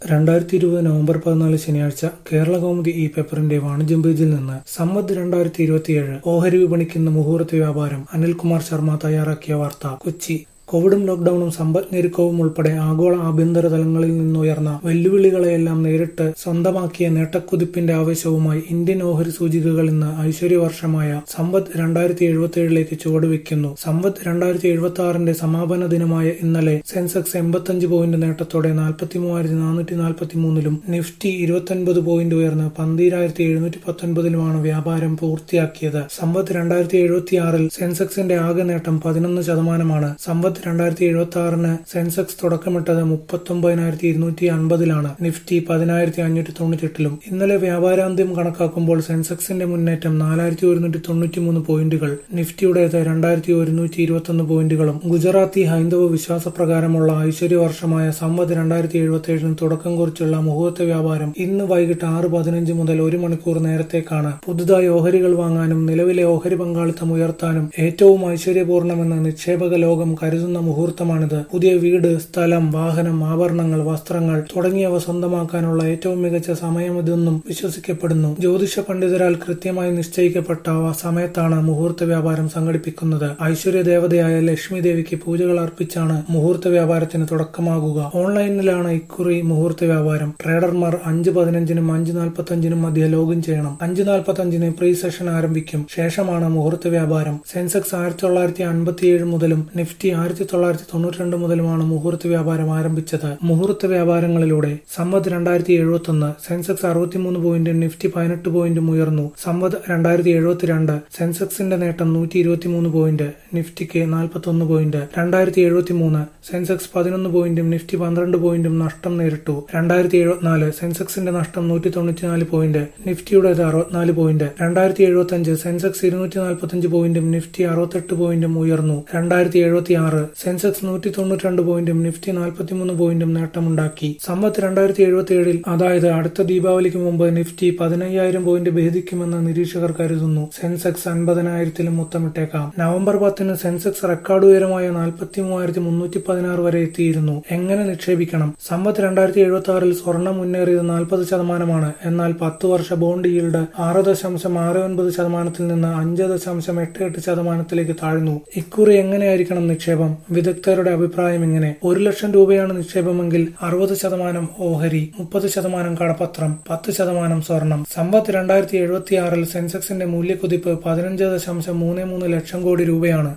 രണ്ടായിരത്തി ഇരുപത് നവംബർ പതിനാല് ശനിയാഴ്ച കേരളകൗമുദി ഈ പേപ്പറിന്റെ വാണിജ്യം പേജിൽ നിന്ന് സമ്മത് രണ്ടായിരത്തി ഇരുപത്തിയേഴ് ഓഹരി വിപണിക്കുന്ന മുഹൂർത്ത വ്യാപാരം അനിൽകുമാർ ശർമ്മ തയ്യാറാക്കിയ വാർത്ത കൊച്ചി കോവിഡും ലോക്ഡൌണും സമ്പദ്ഞെരുക്കവും ഉൾപ്പെടെ ആഗോള ആഭ്യന്തര തലങ്ങളിൽ നിന്നുയർന്ന വെല്ലുവിളികളെയെല്ലാം നേരിട്ട് സ്വന്തമാക്കിയ നേട്ടക്കുതിപ്പിന്റെ ആവേശവുമായി ഇന്ത്യൻ ഓഹരി സൂചികകൾ ഇന്ന് ഐശ്വര്യവർഷമായ സമ്പത്ത് രണ്ടായിരത്തി എഴുപത്തിയേഴിലേക്ക് ചുവടുവെക്കുന്നു സമ്പത്ത് രണ്ടായിരത്തി എഴുപത്തി ആറിന്റെ സമാപന ദിനമായ ഇന്നലെ സെൻസെക്സ് എൺപത്തഞ്ച് പോയിന്റ് നേട്ടത്തോടെ നാൽപ്പത്തി മൂവായിരത്തി നാനൂറ്റി നാൽപ്പത്തി മൂന്നിലും നിഫ്റ്റി ഇരുപത്തൊൻപത് പോയിന്റ് ഉയർന്ന് പന്തിരായിരത്തി എഴുന്നൂറ്റി പത്തൊൻപതിലുമാണ് വ്യാപാരം പൂർത്തിയാക്കിയത് സമ്പത്ത് രണ്ടായിരത്തി എഴുപത്തിയാറിൽ സെൻസെക്സിന്റെ ആകെ നേട്ടം പതിനൊന്ന് ശതമാനമാണ് സമ്പത്ത് രണ്ടായിരത്തി എഴുപത്തി ആറിന് സെൻസെക്സ് തുടക്കമിട്ടത് മുപ്പത്തൊമ്പതിനായിരത്തി ഇരുന്നൂറ്റി അൻപതിലാണ് നിഫ്റ്റി പതിനായിരത്തി അഞ്ഞൂറ്റി തൊണ്ണൂറ്റെട്ടിലും ഇന്നലെ വ്യാപാരാന്ത്യം കണക്കാക്കുമ്പോൾ സെൻസെക്സിന്റെ മുന്നേറ്റം നാലായിരത്തി ഒരുന്നൂറ്റി തൊണ്ണൂറ്റി മൂന്ന് പോയിന്റുകൾ നിഫ്റ്റിയുടേത് രണ്ടായിരത്തി ഒരുന്നൂറ്റി ഇരുപത്തൊന്ന് പോയിന്റുകളും ഗുജറാത്തി ഹൈന്ദവ വിശ്വാസപ്രകാരമുള്ള ഐശ്വര്യവർഷമായ സമ്പത്ത് രണ്ടായിരത്തി എഴുപത്തി ഏഴിന് തുടക്കം കുറിച്ചുള്ള മുഹൂർത്ത വ്യാപാരം ഇന്ന് വൈകിട്ട് ആറ് പതിനഞ്ച് മുതൽ ഒരു മണിക്കൂർ നേരത്തേക്കാണ് പുതുതായി ഓഹരികൾ വാങ്ങാനും നിലവിലെ ഓഹരി പങ്കാളിത്തം ഉയർത്താനും ഏറ്റവും ഐശ്വര്യപൂർണ്ണമെന്ന് നിക്ഷേപക ലോകം കരുതുന്ന മുഹൂർത്തമാണിത് പുതിയ വീട് സ്ഥലം വാഹനം ആഭരണങ്ങൾ വസ്ത്രങ്ങൾ തുടങ്ങിയവ സ്വന്തമാക്കാനുള്ള ഏറ്റവും മികച്ച സമയമിതെന്നും വിശ്വസിക്കപ്പെടുന്നു ജ്യോതിഷ പണ്ഡിതരാൽ കൃത്യമായി നിശ്ചയിക്കപ്പെട്ട ആ സമയത്താണ് മുഹൂർത്ത വ്യാപാരം സംഘടിപ്പിക്കുന്നത് ഐശ്വര്യ ദേവതയായ ലക്ഷ്മി ദേവിക്ക് പൂജകൾ അർപ്പിച്ചാണ് മുഹൂർത്ത വ്യാപാരത്തിന് തുടക്കമാകുക ഓൺലൈനിലാണ് ഇക്കുറി മുഹൂർത്ത വ്യാപാരം ട്രേഡർമാർ അഞ്ച് പതിനഞ്ചിനും അഞ്ച് നാൽപ്പത്തഞ്ചിനും മധ്യ ലോഗിൻ ചെയ്യണം അഞ്ച് നാൽപ്പത്തഞ്ചിന് പ്രീ സെഷൻ ആരംഭിക്കും ശേഷമാണ് മുഹൂർത്ത വ്യാപാരം സെൻസെക്സ് ആയിരത്തി തൊള്ളായിരത്തി അൻപത്തിയേഴ് മുതലും നിഫ്റ്റി ആയിരത്തി തൊള്ളായിരത്തി തൊണ്ണൂറ്റി രണ്ട് മുതലുമാണ് മുഹൂർത്ത വ്യാപാരം ആരംഭിച്ചത് മുഹൂർത്ത വ്യാപാരങ്ങളിലൂടെ സമ്പത്ത് രണ്ടായിരത്തി എഴുപത്തൊന്ന് സെൻസെക്സ് അറുപത്തിമൂന്ന് പോയിന്റും നിഫ്റ്റി പതിനെട്ട് പോയിന്റും ഉയർന്നു സമ്പത്ത് രണ്ടായിരത്തി എഴുപത്തിരണ്ട് സെൻസെക്സിന്റെ നേട്ടം നൂറ്റി ഇരുപത്തിമൂന്ന് പോയിന്റ് നിഫ്റ്റിക്ക് നാൽപ്പത്തൊന്ന് പോയിന്റ് രണ്ടായിരത്തി എഴുപത്തി മൂന്ന് സെൻസെക്സ് പതിനൊന്ന് പോയിന്റും നിഫ്റ്റി പന്ത്രണ്ട് പോയിന്റും നഷ്ടം നേരിട്ടു രണ്ടായിരത്തി എഴുപത്തിനാല് സെൻസെക്സിന്റെ നഷ്ടം നൂറ്റി തൊണ്ണൂറ്റിനാല് പോയിന്റ് നിഫ്റ്റിയുടേത് അറുപത്തിനാല് പോയിന്റ് രണ്ടായിരത്തി എഴുപത്തി അഞ്ച് സെൻസെക്സ് ഇരുന്നൂറ്റി നാൽപ്പത്തഞ്ച് പോയിന്റും നിഫ്റ്റി അറുപത്തെട്ട് പോയിന്റും ഉയർന്നു രണ്ടായിരത്തി എഴുപത്തി ആറ് സെൻസെക്സ് നൂറ്റി തൊണ്ണൂറ്റിരണ്ട് പോയിന്റും നിഫ്റ്റി നാൽപ്പത്തിമൂന്ന് പോയിന്റും നേട്ടമുണ്ടാക്കി സമ്പത്ത് രണ്ടായിരത്തി എഴുപത്തി ഏഴിൽ അതായത് അടുത്ത ദീപാവലിക്ക് മുമ്പ് നിഫ്റ്റി പതിനയ്യായിരം പോയിന്റ് ഭേദിക്കുമെന്ന് നിരീക്ഷകർ കരുതുന്നു സെൻസെക്സ് അൻപതിനായിരത്തിലും മുത്തമിട്ടേക്കാം നവംബർ പത്തിന് സെൻസെക്സ് റെക്കോർഡ് ഉയരമായ നാൽപ്പത്തി മൂവായിരത്തി മുന്നൂറ്റി പതിനാറ് വരെ എത്തിയിരുന്നു എങ്ങനെ നിക്ഷേപിക്കണം സമ്പത്ത് രണ്ടായിരത്തി എഴുപത്തി ആറിൽ സ്വർണം മുന്നേറിയത് നാൽപ്പത് ശതമാനമാണ് എന്നാൽ പത്ത് വർഷ ബോണ്ട് ഈൽഡ് ആറ് ദശാംശം ആറ് ഒൻപത് ശതമാനത്തിൽ നിന്ന് അഞ്ച് ദശാംശം എട്ട് എട്ട് ശതമാനത്തിലേക്ക് താഴ്ന്നു ഇക്കുറി എങ്ങനെയായിരിക്കണം നിക്ഷേപം വിദഗ്ധരുടെ അഭിപ്രായം ഇങ്ങനെ ഒരു ലക്ഷം രൂപയാണ് നിക്ഷേപമെങ്കിൽ അറുപത് ശതമാനം ഓഹരി മുപ്പത് ശതമാനം കടപ്പത്രം പത്ത് ശതമാനം സ്വർണം സമ്പത്ത് രണ്ടായിരത്തി എഴുപത്തിയാറിൽ സെൻസെക്സിന്റെ മൂല്യക്കുതിപ്പ് പതിനഞ്ച് ദശാംശം മൂന്ന് മൂന്ന് ലക്ഷം കോടി രൂപയാണ്